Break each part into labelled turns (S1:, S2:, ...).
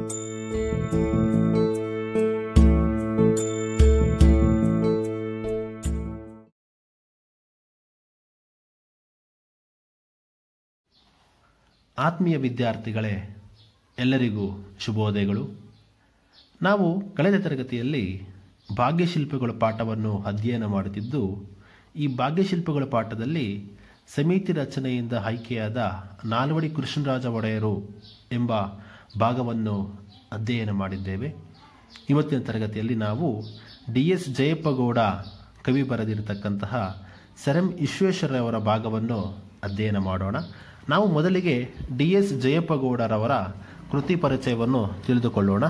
S1: ಆತ್ಮೀಯ ವಿದ್ಯಾರ್ಥಿಗಳೇ ಎಲ್ಲರಿಗೂ ಶುಭೋದಯಗಳು ನಾವು ಕಳೆದ ತರಗತಿಯಲ್ಲಿ ಭಾಗ್ಯಶಿಲ್ಪಗಳ ಪಾಠವನ್ನು ಅಧ್ಯಯನ ಮಾಡುತ್ತಿದ್ದು ಈ ಭಾಗ್ಯಶಿಲ್ಪಗಳ ಪಾಠದಲ್ಲಿ ಸಮಿತಿ ರಚನೆಯಿಂದ ಆಯ್ಕೆಯಾದ ನಾಲ್ವಡಿ ಕೃಷ್ಣರಾಜ ಒಡೆಯರು ಎಂಬ ಭಾಗವನ್ನು ಅಧ್ಯಯನ ಮಾಡಿದ್ದೇವೆ ಇವತ್ತಿನ ತರಗತಿಯಲ್ಲಿ ನಾವು ಡಿ ಎಸ್ ಜಯಪ್ಪಗೌಡ ಕವಿ ಬರೆದಿರತಕ್ಕಂತಹ ಸರಂ ವಿಶ್ವೇಶ್ವರಯವರ ಭಾಗವನ್ನು ಅಧ್ಯಯನ ಮಾಡೋಣ ನಾವು ಮೊದಲಿಗೆ ಡಿ ಎಸ್ ಜಯಪ್ಪಗೌಡರವರ ಕೃತಿ ಪರಿಚಯವನ್ನು ತಿಳಿದುಕೊಳ್ಳೋಣ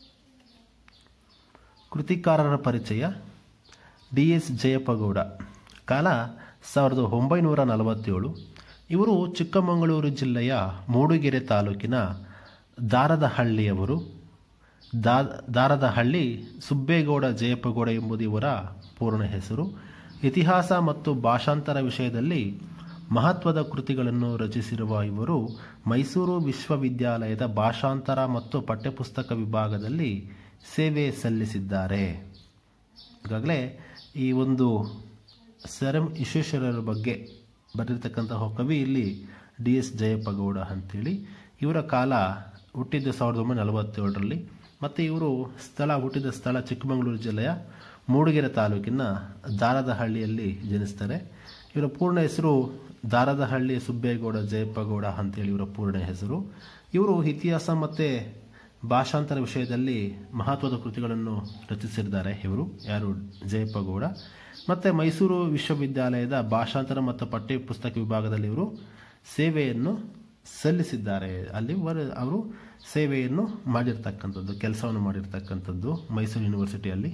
S1: ಕೃತಿಕಾರರ ಪರಿಚಯ ಡಿ ಎಸ್ ಜಯಪ್ಪಗೌಡ ಕಾಲ ಸಾವಿರದ ಒಂಬೈನೂರ ನಲವತ್ತೇಳು ಇವರು ಚಿಕ್ಕಮಗಳೂರು ಜಿಲ್ಲೆಯ ಮೂಡುಗೆರೆ ತಾಲೂಕಿನ ದಾರದಹಳ್ಳಿಯವರು ದಾ ದಾರದಹಳ್ಳಿ ಸುಬ್ಬೇಗೌಡ ಜಯಪ್ಪಗೌಡ ಎಂಬುದು ಇವರ ಪೂರ್ಣ ಹೆಸರು ಇತಿಹಾಸ ಮತ್ತು ಭಾಷಾಂತರ ವಿಷಯದಲ್ಲಿ ಮಹತ್ವದ ಕೃತಿಗಳನ್ನು ರಚಿಸಿರುವ ಇವರು ಮೈಸೂರು ವಿಶ್ವವಿದ್ಯಾಲಯದ ಭಾಷಾಂತರ ಮತ್ತು ಪಠ್ಯಪುಸ್ತಕ ವಿಭಾಗದಲ್ಲಿ ಸೇವೆ ಸಲ್ಲಿಸಿದ್ದಾರೆ ಈಗಾಗಲೇ ಈ ಒಂದು ಸರಂ ವಿಶ್ವೇಶ್ವರರ ಬಗ್ಗೆ ಬರೆದಿರ್ತಕ್ಕಂತಹ ಕವಿ ಇಲ್ಲಿ ಡಿ ಎಸ್ ಜಯಪ್ಪಗೌಡ ಅಂತೇಳಿ ಇವರ ಕಾಲ ಹುಟ್ಟಿದ್ದು ಸಾವಿರದ ಒಂಬೈನೂರ ನಲವತ್ತೇಳರಲ್ಲಿ ಮತ್ತು ಇವರು ಸ್ಥಳ ಹುಟ್ಟಿದ ಸ್ಥಳ ಚಿಕ್ಕಮಗಳೂರು ಜಿಲ್ಲೆಯ ಮೂಡಿಗೆರೆ ತಾಲೂಕಿನ ದಾರದಹಳ್ಳಿಯಲ್ಲಿ ಜನಿಸ್ತಾರೆ ಇವರ ಪೂರ್ಣ ಹೆಸರು ದಾರದಹಳ್ಳಿ ಸುಬ್ಬೇಗೌಡ ಜಯಪ್ಪಗೌಡ ಅಂತೇಳಿ ಇವರ ಪೂರ್ಣ ಹೆಸರು ಇವರು ಇತಿಹಾಸ ಮತ್ತು ಭಾಷಾಂತರ ವಿಷಯದಲ್ಲಿ ಮಹತ್ವದ ಕೃತಿಗಳನ್ನು ರಚಿಸಿದ್ದಾರೆ ಇವರು ಯಾರು ಜಯಪ್ಪಗೌಡ ಮತ್ತು ಮೈಸೂರು ವಿಶ್ವವಿದ್ಯಾಲಯದ ಭಾಷಾಂತರ ಮತ್ತು ಪಠ್ಯ ಪುಸ್ತಕ ವಿಭಾಗದಲ್ಲಿ ಇವರು ಸೇವೆಯನ್ನು ಸಲ್ಲಿಸಿದ್ದಾರೆ ಅಲ್ಲಿ ವರ- ಅವರು ಸೇವೆಯನ್ನು ಮಾಡಿರ್ತಕ್ಕಂಥದ್ದು ಕೆಲಸವನ್ನು ಮಾಡಿರ್ತಕ್ಕಂಥದ್ದು ಮೈಸೂರು ಯೂನಿವರ್ಸಿಟಿಯಲ್ಲಿ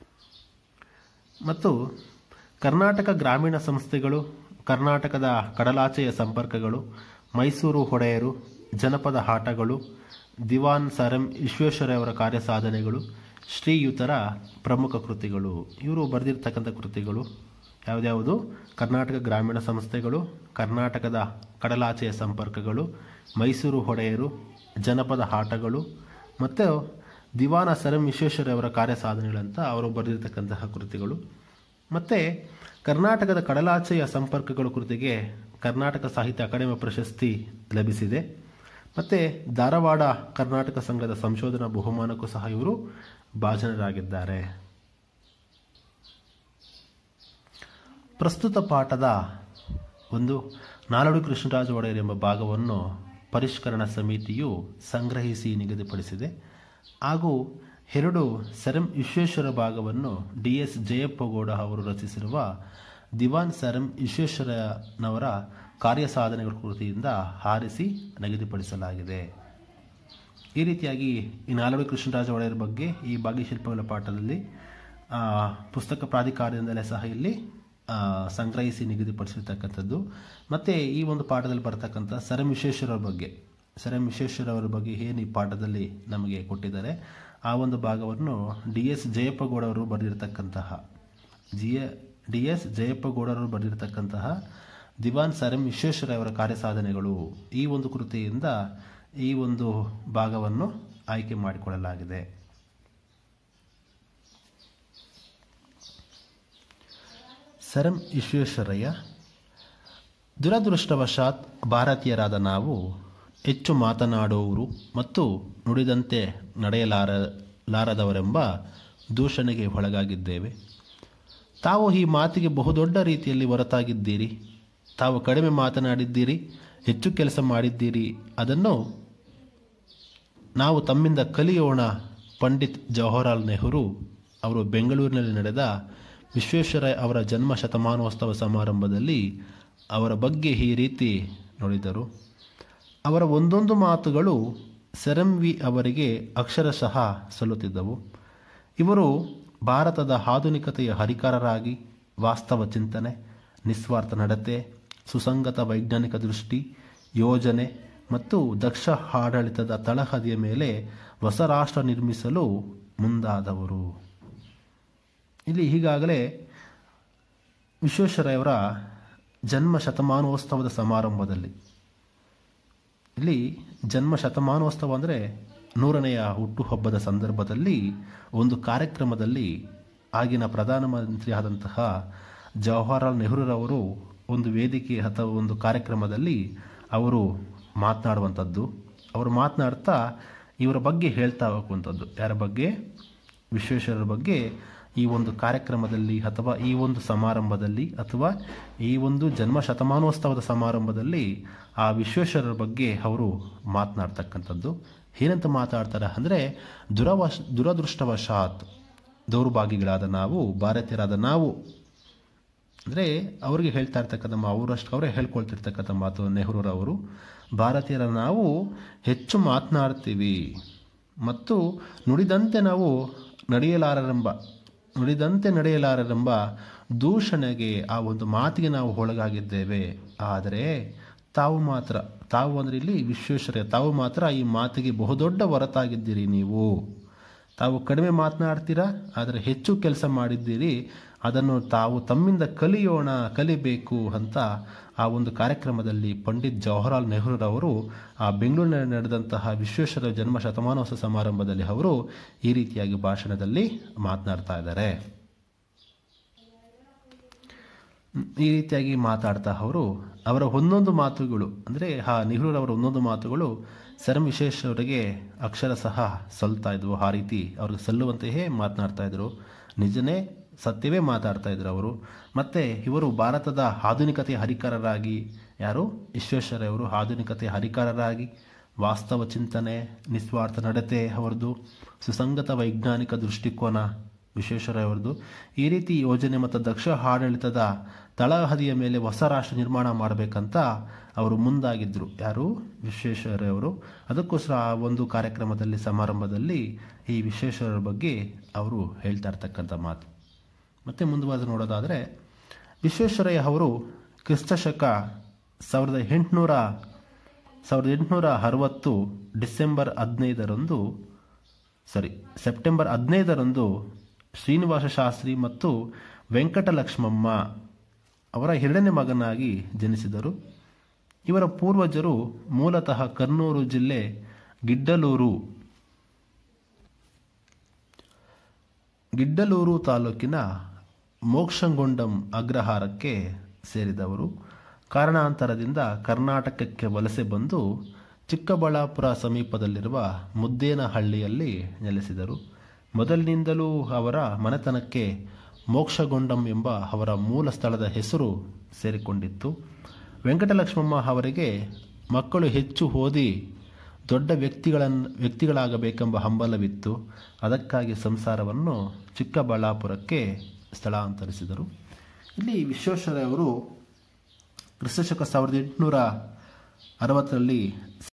S1: ಮತ್ತು ಕರ್ನಾಟಕ ಗ್ರಾಮೀಣ ಸಂಸ್ಥೆಗಳು ಕರ್ನಾಟಕದ ಕಡಲಾಚೆಯ ಸಂಪರ್ಕಗಳು ಮೈಸೂರು ಹೊಡೆಯರು ಜನಪದ ಆಟಗಳು ದಿವಾನ್ ಸರಂ ವಿಶ್ವೇಶ್ವರಯವರ ಕಾರ್ಯ ಸಾಧನೆಗಳು ಶ್ರೀಯುತರ ಪ್ರಮುಖ ಕೃತಿಗಳು ಇವರು ಬರೆದಿರ್ತಕ್ಕಂಥ ಕೃತಿಗಳು ಯಾವುದ್ಯಾವುದು ಕರ್ನಾಟಕ ಗ್ರಾಮೀಣ ಸಂಸ್ಥೆಗಳು ಕರ್ನಾಟಕದ ಕಡಲಾಚೆಯ ಸಂಪರ್ಕಗಳು ಮೈಸೂರು ಹೊಡೆಯರು ಜನಪದ ಆಟಗಳು ಮತ್ತು ದಿವಾನ ಸರಂ ವಿಶ್ವೇಶ್ವರಯವರ ಕಾರ್ಯ ಸಾಧನೆಗಳಂತ ಅವರು ಬರೆದಿರ್ತಕ್ಕಂತಹ ಕೃತಿಗಳು ಮತ್ತು ಕರ್ನಾಟಕದ ಕಡಲಾಚೆಯ ಸಂಪರ್ಕಗಳು ಕೃತಿಗೆ ಕರ್ನಾಟಕ ಸಾಹಿತ್ಯ ಅಕಾಡೆಮಿ ಪ್ರಶಸ್ತಿ ಲಭಿಸಿದೆ ಮತ್ತು ಧಾರವಾಡ ಕರ್ನಾಟಕ ಸಂಘದ ಸಂಶೋಧನಾ ಬಹುಮಾನಕ್ಕೂ ಸಹ ಇವರು ಭಾಜನರಾಗಿದ್ದಾರೆ ಪ್ರಸ್ತುತ ಪಾಠದ ಒಂದು ನಾಲ್ವಡಿ ಕೃಷ್ಣರಾಜ ಒಡೆಯರ್ ಎಂಬ ಭಾಗವನ್ನು ಪರಿಷ್ಕರಣಾ ಸಮಿತಿಯು ಸಂಗ್ರಹಿಸಿ ನಿಗದಿಪಡಿಸಿದೆ ಹಾಗೂ ಎರಡು ಸರಂ ವಿಶ್ವೇಶ್ವರ ಭಾಗವನ್ನು ಡಿ ಎಸ್ ಜಯಪ್ಪಗೌಡ ಅವರು ರಚಿಸಿರುವ ದಿವಾನ್ ಸರಂ ವಿಶ್ವೇಶ್ವರನವರ ಕಾರ್ಯ ಸಾಧನೆಗಳ ಕೃತಿಯಿಂದ ಆರಿಸಿ ನಿಗದಿಪಡಿಸಲಾಗಿದೆ ಈ ರೀತಿಯಾಗಿ ಈ ನಾಲ್ವಡಿ ಕೃಷ್ಣರಾಜ ಒಡೆಯರ್ ಬಗ್ಗೆ ಈ ಭಾಗ್ಯಶಿಲ್ಪಗಳ ಪಾಠದಲ್ಲಿ ಆ, ಪುಸ್ತಕ ಪ್ರಾಧಿಕಾರದಿಂದಲೇ ಸಹ ಇಲ್ಲಿ ಆ, ಸಂಗ್ರಹಿಸಿ ನಿಗದಿಪಡಿಸಿರ್ತಕ್ಕಂಥದ್ದು ಮತ್ತು ಈ ಒಂದು ಪಾಠದಲ್ಲಿ ಬರ್ತಕ್ಕಂಥ ಸರಂ ವಿಶ್ವೇಶ್ವರರ ಬಗ್ಗೆ ಸರಂ ವಿಶ್ವೇಶ್ವರವರ ಬಗ್ಗೆ ಏನು ಈ ಪಾಠದಲ್ಲಿ ನಮಗೆ ಕೊಟ್ಟಿದ್ದಾರೆ ಆ ಒಂದು ಭಾಗವನ್ನು ಡಿ ಎಸ್ ಜಯಪ್ಪಗೌಡವರು ಬರೆದಿರ್ತಕ್ಕಂತಹ ಜಿ ಎ ಡಿ ಎಸ್ ಜಯಪ್ಪಗೌಡರು ಬರೆದಿರ್ತಕ್ಕಂತಹ ದಿವಾನ್ ಸರಂ ವಿಶ್ವೇಶ್ವರಯವರ ಕಾರ್ಯ ಸಾಧನೆಗಳು ಈ ಒಂದು ಕೃತಿಯಿಂದ ಈ ಒಂದು ಭಾಗವನ್ನು ಆಯ್ಕೆ ಮಾಡಿಕೊಳ್ಳಲಾಗಿದೆ ಸರಂ ವಿಶ್ವೇಶ್ವರಯ್ಯ ದುರದೃಷ್ಟವಶಾತ್ ಭಾರತೀಯರಾದ ನಾವು ಹೆಚ್ಚು ಮಾತನಾಡುವವರು ಮತ್ತು ನುಡಿದಂತೆ ನಡೆಯಲಾರ ಲಾರದವರೆಂಬ ದೂಷಣೆಗೆ ಒಳಗಾಗಿದ್ದೇವೆ ತಾವು ಈ ಮಾತಿಗೆ ಬಹುದೊಡ್ಡ ರೀತಿಯಲ್ಲಿ ಹೊರತಾಗಿದ್ದೀರಿ ತಾವು ಕಡಿಮೆ ಮಾತನಾಡಿದ್ದೀರಿ ಹೆಚ್ಚು ಕೆಲಸ ಮಾಡಿದ್ದೀರಿ ಅದನ್ನು ನಾವು ತಮ್ಮಿಂದ ಕಲಿಯೋಣ ಪಂಡಿತ್ ಜವಾಹರಲಾಲ್ ನೆಹರು ಅವರು ಬೆಂಗಳೂರಿನಲ್ಲಿ ನಡೆದ ವಿಶ್ವೇಶ್ವರ ಅವರ ಜನ್ಮ ಶತಮಾನೋತ್ಸವ ಸಮಾರಂಭದಲ್ಲಿ ಅವರ ಬಗ್ಗೆ ಈ ರೀತಿ ನುಡಿದರು ಅವರ ಒಂದೊಂದು ಮಾತುಗಳು ಸೆರಂವಿ ಅವರಿಗೆ ಅಕ್ಷರಶಃ ಸಲ್ಲುತ್ತಿದ್ದವು ಇವರು ಭಾರತದ ಆಧುನಿಕತೆಯ ಹರಿಕಾರರಾಗಿ ವಾಸ್ತವ ಚಿಂತನೆ ನಿಸ್ವಾರ್ಥ ನಡತೆ ಸುಸಂಗತ ವೈಜ್ಞಾನಿಕ ದೃಷ್ಟಿ ಯೋಜನೆ ಮತ್ತು ದಕ್ಷ ಆಡಳಿತದ ತಳಹದಿಯ ಮೇಲೆ ಹೊಸ ರಾಷ್ಟ್ರ ನಿರ್ಮಿಸಲು ಮುಂದಾದವರು ಇಲ್ಲಿ ಈಗಾಗಲೇ ವಿಶ್ವೇಶ್ವರಯ್ಯವರ ಜನ್ಮ ಶತಮಾನೋತ್ಸವದ ಸಮಾರಂಭದಲ್ಲಿ ಇಲ್ಲಿ ಜನ್ಮ ಶತಮಾನೋತ್ಸವ ಅಂದರೆ ನೂರನೆಯ ಹುಟ್ಟುಹಬ್ಬದ ಸಂದರ್ಭದಲ್ಲಿ ಒಂದು ಕಾರ್ಯಕ್ರಮದಲ್ಲಿ ಆಗಿನ ಪ್ರಧಾನಮಂತ್ರಿ ಆದಂತಹ ಜವಾಹರಲಾಲ್ ನೆಹರೂರವರು ಒಂದು ವೇದಿಕೆ ಅಥವಾ ಒಂದು ಕಾರ್ಯಕ್ರಮದಲ್ಲಿ ಅವರು ಮಾತನಾಡುವಂಥದ್ದು ಅವರು ಮಾತನಾಡ್ತಾ ಇವರ ಬಗ್ಗೆ ಹೇಳ್ತಾ ಹೋಗುವಂಥದ್ದು ಯಾರ ಬಗ್ಗೆ ವಿಶ್ವೇಶ್ವರರ ಬಗ್ಗೆ ಈ ಒಂದು ಕಾರ್ಯಕ್ರಮದಲ್ಲಿ ಅಥವಾ ಈ ಒಂದು ಸಮಾರಂಭದಲ್ಲಿ ಅಥವಾ ಈ ಒಂದು ಜನ್ಮ ಶತಮಾನೋತ್ಸವದ ಸಮಾರಂಭದಲ್ಲಿ ಆ ವಿಶ್ವೇಶ್ವರರ ಬಗ್ಗೆ ಅವರು ಮಾತನಾಡ್ತಕ್ಕಂಥದ್ದು ಏನಂತ ಮಾತಾಡ್ತಾರೆ ಅಂದರೆ ದುರವಶ್ ದುರದೃಷ್ಟವಶಾತ್ ದೌರ್ಭಾಗ್ಯಗಳಾದ ನಾವು ಭಾರತೀಯರಾದ ನಾವು ಅಂದರೆ ಅವರಿಗೆ ಹೇಳ್ತಾ ಇರ್ತಕ್ಕಂಥ ಮಾ- ಅವರಷ್ಟು ಅವರೇ ಹೇಳ್ಕೊಳ್ತಿರ್ತಕ್ಕಂಥ ಮಾತು ನೆಹರೂರವರು ಭಾರತೀಯರ ನಾವು ಹೆಚ್ಚು ಮಾತನಾಡ್ತೀವಿ ಮತ್ತು ನುಡಿದಂತೆ ನಾವು ನಡೆಯಲಾರರೆಂಬ ನುಡಿದಂತೆ ನಡೆಯಲಾರರೆಂಬ ದೂಷಣೆಗೆ ಆ ಒಂದು ಮಾತಿಗೆ ನಾವು ಒಳಗಾಗಿದ್ದೇವೆ ಆದರೆ ತಾವು ಮಾತ್ರ ತಾವು ಅಂದರೆ ಇಲ್ಲಿ ವಿಶ್ವೇಶ್ವರಯ್ಯ ತಾವು ಮಾತ್ರ ಈ ಮಾತಿಗೆ ಬಹುದೊಡ್ಡ ಹೊರತಾಗಿದ್ದೀರಿ ನೀವು ತಾವು ಕಡಿಮೆ ಮಾತನಾಡ್ತೀರಾ ಆದರೆ ಹೆಚ್ಚು ಕೆಲಸ ಮಾಡಿದ್ದೀರಿ ಅದನ್ನು ತಾವು ತಮ್ಮಿಂದ ಕಲಿಯೋಣ ಕಲಿಬೇಕು ಅಂತ ಆ ಒಂದು ಕಾರ್ಯಕ್ರಮದಲ್ಲಿ ಪಂಡಿತ್ ಜವಾಹರಲಾಲ್ ನೆಹರೂರವರು ಆ ಬೆಂಗಳೂರಿನಲ್ಲಿ ನಡೆದಂತಹ ವಿಶ್ವೇಶ್ವರ ಜನ್ಮ ಶತಮಾನೋತ್ಸವ ಸಮಾರಂಭದಲ್ಲಿ ಅವರು ಈ ರೀತಿಯಾಗಿ ಭಾಷಣದಲ್ಲಿ ಮಾತನಾಡ್ತಾ ಇದ್ದಾರೆ ಈ ರೀತಿಯಾಗಿ ಮಾತಾಡ್ತಾ ಅವರು ಅವರ ಒಂದೊಂದು ಮಾತುಗಳು ಅಂದರೆ ಆ ನೆಹರೂರವರ ಒಂದೊಂದು ಮಾತುಗಳು ಸರ್ ಎಂ ವಿಶ್ವೇಶ್ವರರಿಗೆ ಅಕ್ಷರ ಸಹ ಸಲ್ತಾ ಇದ್ವು ಆ ರೀತಿ ಅವ್ರಿಗೆ ಸಲ್ಲುವಂತೆಯೇ ಮಾತನಾಡ್ತಾ ಇದ್ರು ನಿಜನೇ ಸತ್ಯವೇ ಮಾತಾಡ್ತಾ ಇದ್ರು ಅವರು ಮತ್ತು ಇವರು ಭಾರತದ ಆಧುನಿಕತೆಯ ಹರಿಕಾರರಾಗಿ ಯಾರು ವಿಶ್ವೇಶ್ವರಯ್ಯವರು ಆಧುನಿಕತೆಯ ಹರಿಕಾರರಾಗಿ ವಾಸ್ತವ ಚಿಂತನೆ ನಿಸ್ವಾರ್ಥ ನಡತೆ ಅವರದು ಸುಸಂಗತ ವೈಜ್ಞಾನಿಕ ದೃಷ್ಟಿಕೋನ ವಿಶ್ವೇಶ್ವರಯ್ಯವ್ರದ್ದು ಈ ರೀತಿ ಯೋಜನೆ ಮತ್ತು ದಕ್ಷ ಆಡಳಿತದ ತಳಹದಿಯ ಮೇಲೆ ಹೊಸ ರಾಷ್ಟ್ರ ನಿರ್ಮಾಣ ಮಾಡಬೇಕಂತ ಅವರು ಮುಂದಾಗಿದ್ದರು ಯಾರು ವಿಶ್ವೇಶ್ವರಯ್ಯವರು ಅದಕ್ಕೋಸ್ಕರ ಆ ಒಂದು ಕಾರ್ಯಕ್ರಮದಲ್ಲಿ ಸಮಾರಂಭದಲ್ಲಿ ಈ ವಿಶ್ವೇಶ್ವರರ ಬಗ್ಗೆ ಅವರು ಹೇಳ್ತಾ ಇರ್ತಕ್ಕಂಥ ಮಾತು ಮತ್ತೆ ಮುಂದುವರೆದು ನೋಡೋದಾದರೆ ವಿಶ್ವೇಶ್ವರಯ್ಯ ಅವರು ಕ್ರಿಸ್ತಶಕ ಸಾವಿರದ ಎಂಟುನೂರ ಸಾವಿರದ ಎಂಟುನೂರ ಅರವತ್ತು ಡಿಸೆಂಬರ್ ಹದಿನೈದರಂದು ಸಾರಿ ಸೆಪ್ಟೆಂಬರ್ ಹದಿನೈದರಂದು ಶ್ರೀನಿವಾಸ ಶಾಸ್ತ್ರಿ ಮತ್ತು ವೆಂಕಟಲಕ್ಷ್ಮಮ್ಮ ಅವರ ಎರಡನೇ ಮಗನಾಗಿ ಜನಿಸಿದರು ಇವರ ಪೂರ್ವಜರು ಮೂಲತಃ ಕರ್ನೂಲು ಜಿಲ್ಲೆ ಗಿಡ್ಡಲೂರು ಗಿಡ್ಡಲೂರು ತಾಲೂಕಿನ ಮೋಕ್ಷಂಗೊಂಡಂ ಅಗ್ರಹಾರಕ್ಕೆ ಸೇರಿದವರು ಕಾರಣಾಂತರದಿಂದ ಕರ್ನಾಟಕಕ್ಕೆ ವಲಸೆ ಬಂದು ಚಿಕ್ಕಬಳ್ಳಾಪುರ ಸಮೀಪದಲ್ಲಿರುವ ಮುದ್ದೇನಹಳ್ಳಿಯಲ್ಲಿ ನೆಲೆಸಿದರು ಮೊದಲಿನಿಂದಲೂ ಅವರ ಮನೆತನಕ್ಕೆ ಮೋಕ್ಷಗೊಂಡಂ ಎಂಬ ಅವರ ಮೂಲ ಸ್ಥಳದ ಹೆಸರು ಸೇರಿಕೊಂಡಿತ್ತು ವೆಂಕಟಲಕ್ಷ್ಮಮ್ಮ ಅವರಿಗೆ ಮಕ್ಕಳು ಹೆಚ್ಚು ಓದಿ ದೊಡ್ಡ ವ್ಯಕ್ತಿಗಳನ್ನು ವ್ಯಕ್ತಿಗಳಾಗಬೇಕೆಂಬ ಹಂಬಲವಿತ್ತು ಅದಕ್ಕಾಗಿ ಸಂಸಾರವನ್ನು ಚಿಕ್ಕಬಳ್ಳಾಪುರಕ್ಕೆ ಸ್ಥಳಾಂತರಿಸಿದರು ಇಲ್ಲಿ ವಿಶ್ವೇಶ್ವರಯ್ಯ ಅವರು ಕ್ರಿಸ್ತಶಕ ಸಾವಿರದ ಎಂಟುನೂರ ಅರವತ್ತರಲ್ಲಿ